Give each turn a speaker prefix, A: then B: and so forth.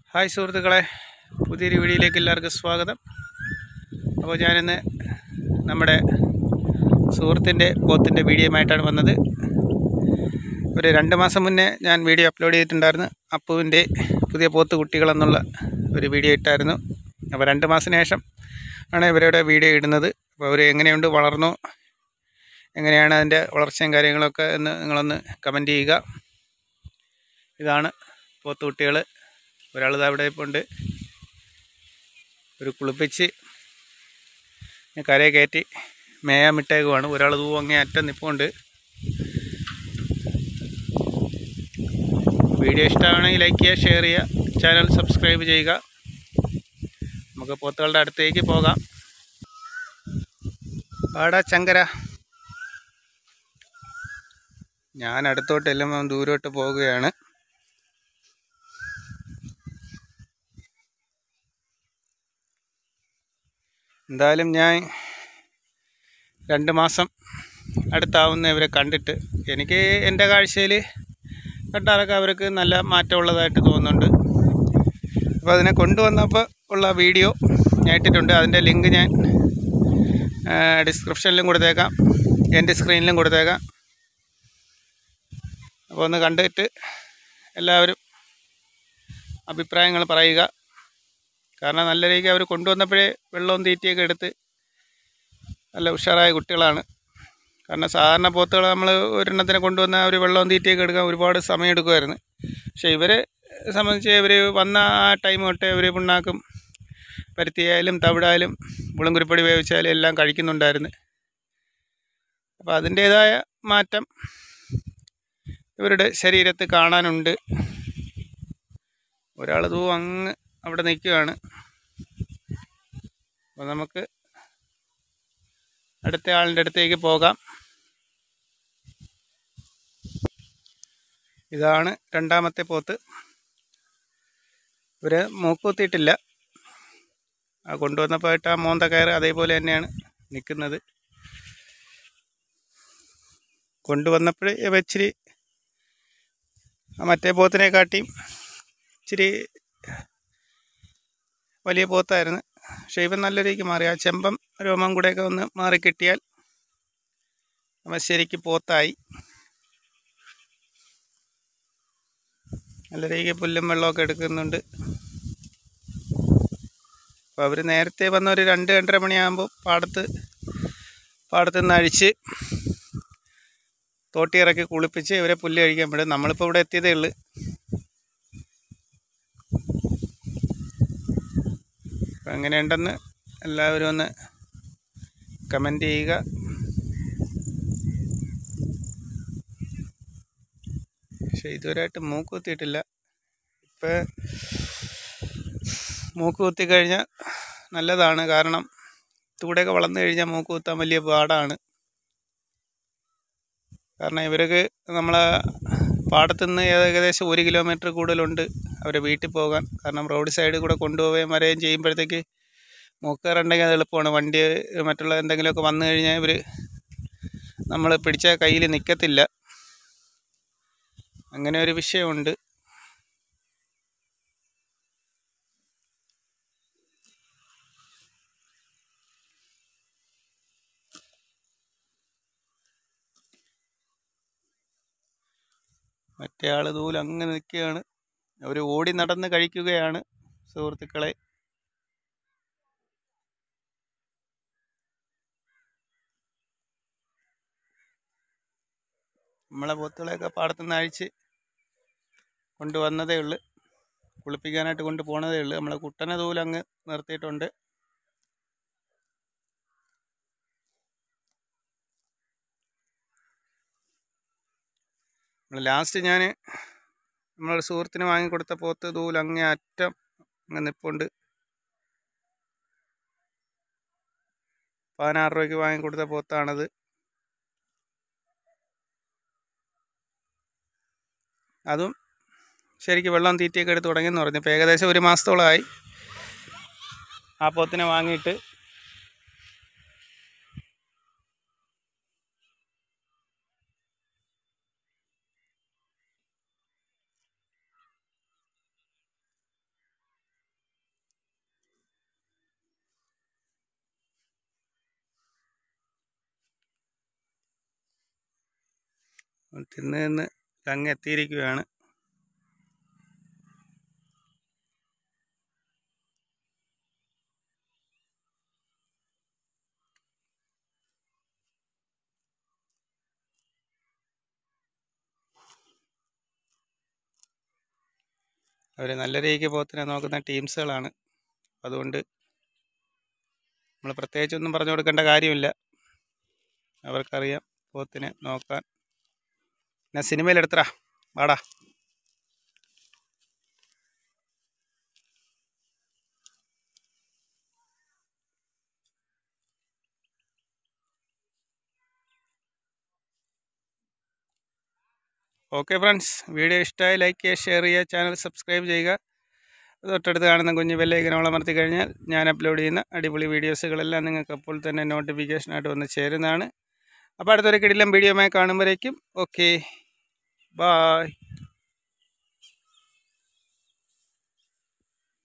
A: hi സുഹൃത്തുക്കളെ പുതിയൊരു വീഡിയോയിലേക്ക് എല്ലാവർക്കും സ്വാഗതം അപ്പോൾ ഞാനിന്ന് നമ്മുടെ സുഹൃത്തിൻ്റെ പോത്തിൻ്റെ വീഡിയോയുമായിട്ടാണ് വന്നത് ഒരു രണ്ട് മാസം മുന്നേ ഞാൻ വീഡിയോ അപ്ലോഡ് ചെയ്തിട്ടുണ്ടായിരുന്നു അപ്പുവിൻ്റെ പുതിയ പോത്ത് കുട്ടികളെന്നുള്ള ഒരു വീഡിയോ ഇട്ടായിരുന്നു അപ്പോൾ രണ്ട് മാസത്തിന് ശേഷം ആണ് ഇവരുടെ വീഡിയോ ഇടുന്നത് അപ്പോൾ അവർ എങ്ങനെയുണ്ട് വളർന്നു എങ്ങനെയാണ് അതിൻ്റെ വളർച്ചയും കാര്യങ്ങളൊക്കെ എന്ന് നിങ്ങളൊന്ന് കമൻറ്റ് ചെയ്യുക ഇതാണ് പോത്ത് കുട്ടികൾ ഒരാൾ ഇതാ ഇവിടെ ഇപ്പോൾ ഉണ്ട് ഒരു കുളിപ്പിച്ച് കരയെ കയറ്റി മേയാൻ വിട്ടേക്കുവാണ് ഒരാൾ തൂ അങ്ങേ അറ്റം നിൽപ്പുണ്ട് വീഡിയോ ഇഷ്ടമാണെങ്കിൽ ലൈക്ക് ചെയ്യുക ഷെയർ ചെയ്യുക ചാനൽ സബ്സ്ക്രൈബ് ചെയ്യുക നമുക്ക് പോത്തുകളുടെ അടുത്തേക്ക് പോകാം ആടാ ചങ്കര ഞാൻ അടുത്തോട്ട് എല്ലാം ദൂരോട്ട് പോവുകയാണ് എന്തായാലും ഞാൻ രണ്ട് മാസം അടുത്താവുന്ന ഇവരെ കണ്ടിട്ട് എനിക്ക് എൻ്റെ കാഴ്ചയിൽ കണ്ടാലൊക്കെ അവർക്ക് നല്ല മാറ്റമുള്ളതായിട്ട് തോന്നുന്നുണ്ട് അപ്പോൾ അതിനെ കൊണ്ടുവന്നപ്പോൾ ഉള്ള വീഡിയോ ഞാൻ ഇട്ടിട്ടുണ്ട് അതിൻ്റെ ലിങ്ക് ഞാൻ ഡിസ്ക്രിപ്ഷനിലും കൊടുത്തേക്കാം എൻ്റെ സ്ക്രീനിലും കൊടുത്തേക്കാം അപ്പോൾ ഒന്ന് കണ്ടിട്ട് എല്ലാവരും അഭിപ്രായങ്ങൾ പറയുക കാരണം നല്ല രീതിക്ക് അവർ കൊണ്ടുവന്നപ്പോഴേ വെള്ളവും തീറ്റയൊക്കെ എടുത്ത് നല്ല ഉഷാറായ കുട്ടികളാണ് കാരണം സാധാരണ പോത്തുകൾ നമ്മൾ ഒരെണ്ണത്തിനെ കൊണ്ടുവന്ന ഒരു വെള്ളവും തീറ്റയൊക്കെ എടുക്കാൻ ഒരുപാട് സമയം എടുക്കുമായിരുന്നു പക്ഷേ ഇവരെ സംബന്ധിച്ച് ഇവർ വന്ന ആ ടൈം തൊട്ടേ ഇവർ പിണ്ണാക്കും പരുത്തിയായാലും തവിടായാലും മുളങ്കുരുപ്പൊടി വേവിച്ചായാലും എല്ലാം കഴിക്കുന്നുണ്ടായിരുന്നു അപ്പോൾ അതിൻ്റേതായ മാറ്റം ഇവരുടെ ശരീരത്ത് കാണാനുണ്ട് ഒരാൾ തൂ അങ്ങ് അവിടെ നിൽക്കുകയാണ് അപ്പോൾ നമുക്ക് അടുത്ത ആളിൻ്റെ അടുത്തേക്ക് പോകാം ഇതാണ് രണ്ടാമത്തെ പോത്ത് ഇവർ മൂക്കുത്തിയിട്ടില്ല ആ കൊണ്ടുവന്നപ്പോയിട്ട് ആ മോന്ത കയറ് അതേപോലെ തന്നെയാണ് നിൽക്കുന്നത് കൊണ്ടുവന്നപ്പോൾ ഇവ ഇച്ചിരി ആ മറ്റേ പോത്തിനെ കാട്ടിയും ഇച്ചിരി വലിയ പോത്തായിരുന്നു പക്ഷേ ഇവൻ നല്ല രീതിക്ക് മാറി ആ ചെമ്പം രോമം കൂടെയൊക്കെ ഒന്ന് മാറി കിട്ടിയാൽ അവൻ ശരിക്ക് പോത്തായി നല്ല രീതിക്ക് പുല്ലും വെള്ളമൊക്കെ എടുക്കുന്നുണ്ട് അപ്പോൾ അവർ നേരത്തെ വന്ന ഒരു രണ്ട് രണ്ടര മണിയാകുമ്പോൾ പാടത്ത് പാടത്ത് നിന്ന് അഴിച്ച് തോട്ടി ഇറക്കി കുളിപ്പിച്ച് ഇവരെ പുല്ല് കഴിക്കാൻ വിടും നമ്മളിപ്പോൾ ഇവിടെ എത്തിയതേ ഉള്ളൂ അപ്പോൾ എങ്ങനെയുണ്ടെന്ന് എല്ലാവരും ഒന്ന് കമൻറ്റ് ചെയ്യുക പക്ഷേ ഇതുവരെയായിട്ട് മൂക്ക് കുത്തിയിട്ടില്ല ഇപ്പോൾ മൂക്ക് കുത്തി കഴിഞ്ഞാൽ നല്ലതാണ് കാരണം ഇതുകൂടെയൊക്കെ വളർന്നു കഴിഞ്ഞാൽ മൂക്ക് കുത്താൻ വലിയ പാടാണ് കാരണം ഇവർക്ക് നമ്മളെ പാടത്തു നിന്ന് ഏകദേശം ഒരു കിലോമീറ്റർ കൂടുതലുണ്ട് അവരെ വീട്ടിൽ പോകാൻ കാരണം റോഡ് സൈഡിൽ കൂടെ കൊണ്ടുപോവുകയും വരികയും ചെയ്യുമ്പോഴത്തേക്ക് മൂക്കേറുണ്ടെങ്കിൽ അത് എളുപ്പമാണ് വണ്ടി മറ്റുള്ള എന്തെങ്കിലുമൊക്കെ വന്നു കഴിഞ്ഞാൽ ഇവർ നമ്മൾ പിടിച്ച കയ്യിൽ നിൽക്കത്തില്ല അങ്ങനെ ഒരു വിഷയമുണ്ട് മറ്റേ ആൾ ദൂരം അങ്ങ് നിൽക്കുകയാണ് അവർ ഓടി നടന്ന് കഴിക്കുകയാണ് സുഹൃത്തുക്കളെ നമ്മളെ പോത്തുകളെയൊക്കെ പാടത്തുനിന്ന് അഴിച്ച് കൊണ്ടുവന്നതേ ഉള്ളു കുളിപ്പിക്കാനായിട്ട് കൊണ്ട് പോണതേ ഉള്ളു നമ്മളെ കുട്ടനെ ദൂരം അങ്ങ് നിർത്തിയിട്ടുണ്ട് ലാസ്റ്റ് ഞാൻ നമ്മളൊരു സുഹൃത്തിന് വാങ്ങിക്കൊടുത്ത പോത്ത് ദൂരം അങ്ങേ അറ്റം അങ്ങ് നിപ്പുണ്ട് പതിനാറ് രൂപയ്ക്ക് വാങ്ങിക്കൊടുത്ത പോത്താണത് അതും ശരിക്കും വെള്ളം തീറ്റയൊക്കെ എടുത്ത് തുടങ്ങിയെന്ന് പറഞ്ഞു ഇപ്പോൾ ഏകദേശം ഒരു മാസത്തോളമായി ആ പോത്തിനെ വാങ്ങിയിട്ട് തിന്ന് നിന്ന് അങ്ങ് എത്തിയിരിക്കുകയാണ് അവർ നല്ല രീതിക്ക് പോത്തിനെ നോക്കുന്ന ടീംസുകളാണ് അതുകൊണ്ട് നമ്മൾ പ്രത്യേകിച്ചൊന്നും പറഞ്ഞു കൊടുക്കേണ്ട കാര്യമില്ല അവർക്കറിയാം പോത്തിനെ നോക്കാൻ ഞാൻ സിനിമയിലെടുത്തടാ വാടാ ഓക്കെ ഫ്രണ്ട്സ് വീഡിയോ ഇഷ്ടമായി ലൈക്ക് ചെയ്യുക ഷെയർ ചെയ്യുക ചാനൽ സബ്സ്ക്രൈബ് ചെയ്യുക തൊട്ടടുത്ത് കാണുന്ന കുഞ്ഞ് ബെല്ലൈക്കനോളം അമർത്തി കഴിഞ്ഞാൽ ഞാൻ അപ്ലോഡ് ചെയ്യുന്ന അടിപൊളി വീഡിയോസുകളെല്ലാം നിങ്ങൾക്ക് അപ്പോൾ തന്നെ നോട്ടിഫിക്കേഷനായിട്ട് വന്ന് ചേരുന്നതാണ് അപ്പോൾ അടുത്തൊരു കിടിലം വീഡിയോമായി കാണുമ്പോഴേക്കും ഓക്കെ ബായ്